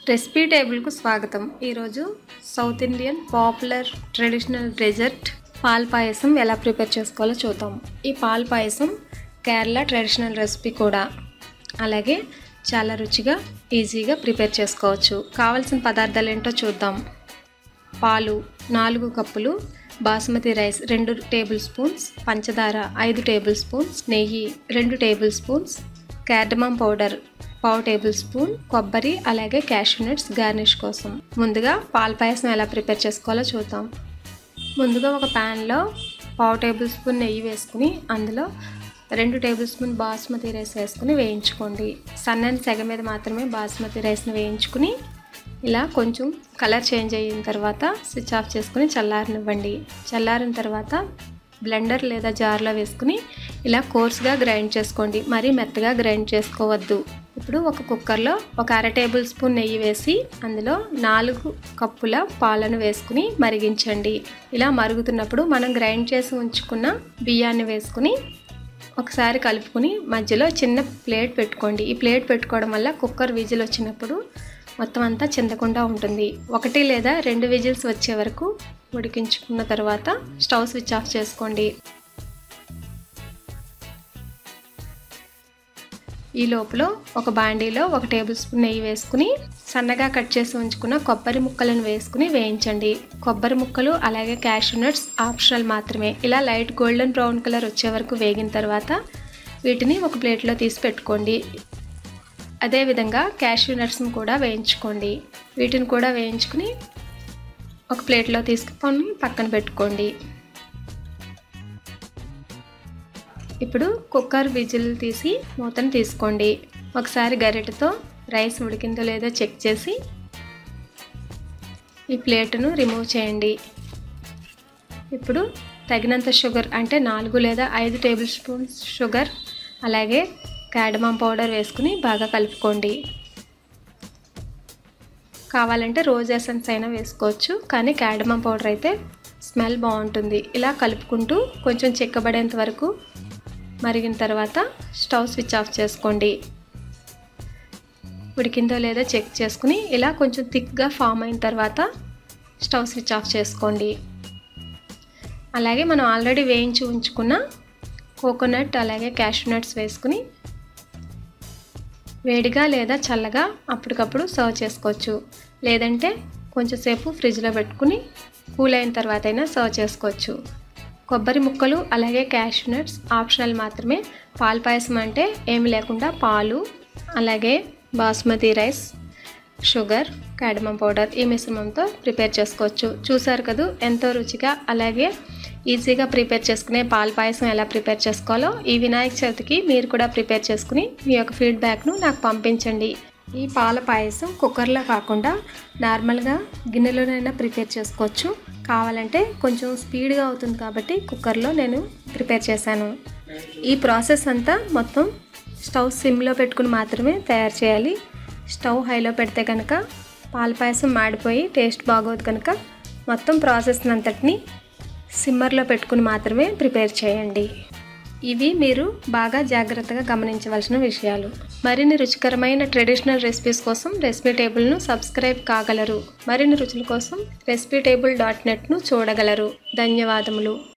recipe టేబుల్కు స్వాగతం ఈరోజు south Indian popular traditional dessert పాల పాయసం ఎలా ప్రిపేర్ చేసుకోవాలో చూద్దాం ఈ పాల పాయసం కేరళ ట్రెడిషనల్ రెసిపీ కూడా అలాగే చాలా రుచిగా ఈజీగా ప్రిపేర్ చేసుకోవచ్చు కావలసిన పదార్థాలు ఏంటో చూద్దాం పాలు నాలుగు కప్పులు బాస్మతి రైస్ రెండు టేబుల్ స్పూన్స్ పంచదార ఐదు టేబుల్ స్పూన్స్ నెయ్యి రెండు టేబుల్ స్పూన్స్ క్యాడమమ్ పౌడర్ పావు టేబుల్ స్పూన్ కొబ్బరి అలాగే క్యాషూ నట్స్ గార్నిష్ కోసం ముందుగా పాల పాయసం ఎలా ప్రిపేర్ చేసుకోవాలో చూద్దాం ముందుగా ఒక ప్యాన్లో పావు టేబుల్ స్పూన్ నెయ్యి వేసుకుని అందులో రెండు టేబుల్ స్పూన్ బాస్మతి రైస్ వేసుకుని వేయించుకోండి సన్నని సెగ మీద మాత్రమే బాస్మతి రైస్ని వేయించుకుని ఇలా కొంచెం కలర్ చేంజ్ అయిన తర్వాత స్విచ్ ఆఫ్ చేసుకుని చల్లారనివ్వండి చల్లారిన తర్వాత బ్లెండర్ లేదా జార్లో వేసుకుని ఇలా కోర్స్గా గ్రైండ్ చేసుకోండి మరీ మెత్తగా గ్రైండ్ చేసుకోవద్దు ఇప్పుడు ఒక కుక్కర్లో ఒక అర టేబుల్ స్పూన్ నెయ్యి వేసి అందులో నాలుగు కప్పుల పాలను వేసుకుని మరిగించండి ఇలా మరుగుతున్నప్పుడు మనం గ్రైండ్ చేసి ఉంచుకున్న బియ్యాన్ని వేసుకుని ఒకసారి కలుపుకుని మధ్యలో చిన్న ప్లేట్ పెట్టుకోండి ఈ ప్లేట్ పెట్టుకోవడం వల్ల కుక్కర్ విజిల్ వచ్చినప్పుడు మొత్తం అంతా చిందకుండా ఉంటుంది ఒకటి లేదా రెండు విజిల్స్ వచ్చే వరకు ఉడికించుకున్న తర్వాత స్టవ్ స్విచ్ ఆఫ్ చేసుకోండి ఈ లోపల ఒక బాండీలో ఒక టేబుల్ స్పూన్ నెయ్యి వేసుకుని సన్నగా కట్ చేసి ఉంచుకున్న కొబ్బరి ముక్కలను వేసుకుని వేయించండి కొబ్బరి ముక్కలు అలాగే క్యాషూ నట్స్ ఆప్షనల్ మాత్రమే ఇలా లైట్ గోల్డెన్ బ్రౌన్ కలర్ వచ్చే వరకు వేగిన తర్వాత వీటిని ఒక ప్లేట్లో తీసి పెట్టుకోండి అదేవిధంగా క్యాషూ నట్స్ని కూడా వేయించుకోండి వీటిని కూడా వేయించుకుని ఒక ప్లేట్లో తీసుకొని పక్కన పెట్టుకోండి ఇప్పుడు కుక్కర్ విజిల్ తీసి మూతను తీసుకోండి ఒకసారి గరిటెతో రైస్ ఉడికిందో లేదో చెక్ చేసి ఈ ప్లేటును రిమూవ్ చేయండి ఇప్పుడు తగినంత షుగర్ అంటే నాలుగు లేదా ఐదు టేబుల్ స్పూన్స్ షుగర్ అలాగే క్యాడమమ్ పౌడర్ వేసుకుని బాగా కలుపుకోండి కావాలంటే రోజ్ ఎసెన్స్ అయినా వేసుకోవచ్చు కానీ క్యాడమమ్ పౌడర్ అయితే స్మెల్ బాగుంటుంది ఇలా కలుపుకుంటూ కొంచెం చిక్కబడేంత వరకు మరిగిన తర్వాత స్టవ్ స్విచ్ ఆఫ్ చేసుకోండి ఉడికిందో లేదో చెక్ చేసుకుని ఇలా కొంచెం థిక్గా ఫామ్ అయిన తర్వాత స్టవ్ స్విచ్ ఆఫ్ చేసుకోండి అలాగే మనం ఆల్రెడీ వేయించి ఉంచుకున్న కోకోనట్ అలాగే క్యాషూ నట్స్ వేసుకుని వేడిగా లేదా చల్లగా అప్పటికప్పుడు సర్వ్ చేసుకోవచ్చు లేదంటే కొంచెంసేపు ఫ్రిడ్జ్లో పెట్టుకుని కూల్ అయిన తర్వాత అయినా సర్వ్ చేసుకోవచ్చు కొబ్బరి ముక్కలు అలాగే క్యాషూ నట్స్ ఆప్షనల్ మాత్రమే పాల పాయసం అంటే ఏమి లేకుండా పాలు అలాగే basmati rice sugar cardamom powder ఈ మిశ్రమంతో ప్రిపేర్ చేసుకోవచ్చు చూసారు కదూ ఎంతో రుచిగా అలాగే ఈజీగా ప్రిపేర్ చేసుకునే పాల పాయసం ఎలా ప్రిపేర్ చేసుకోవాలో ఈ వినాయక చవితికి మీరు కూడా ప్రిపేర్ చేసుకుని మీ యొక్క ఫీడ్బ్యాక్ను నాకు పంపించండి ఈ పాల పాయసం కుక్కర్లో కాకుండా నార్మల్గా గిన్నెలోనైనా ప్రిపేర్ చేసుకోవచ్చు కావాలంటే కొంచెం స్పీడ్గా అవుతుంది కాబట్టి కుక్కర్లో నేను ప్రిపేర్ చేశాను ఈ ప్రాసెస్ అంతా మొత్తం స్టవ్ సిమ్లో పెట్టుకుని మాత్రమే తయారు చేయాలి స్టవ్ హైలో పెడితే కనుక పాల పాయసం మాడిపోయి టేస్ట్ బాగోదు కనుక మొత్తం ప్రాసెస్ అంతటిని సిమ్మర్లో పెట్టుకుని మాత్రమే ప్రిపేర్ చేయండి ఇవి మీరు బాగా జాగ్రత్తగా గమనించవలసిన విషయాలు మరిన్ని రుచికరమైన ట్రెడిషనల్ రెసిపీస్ కోసం రెసిపీ టేబుల్ను సబ్స్క్రైబ్ కాగలరు మరిన్ని రుచుల కోసం రెసిపీ టేబుల్ డాట్ నెట్ను చూడగలరు ధన్యవాదములు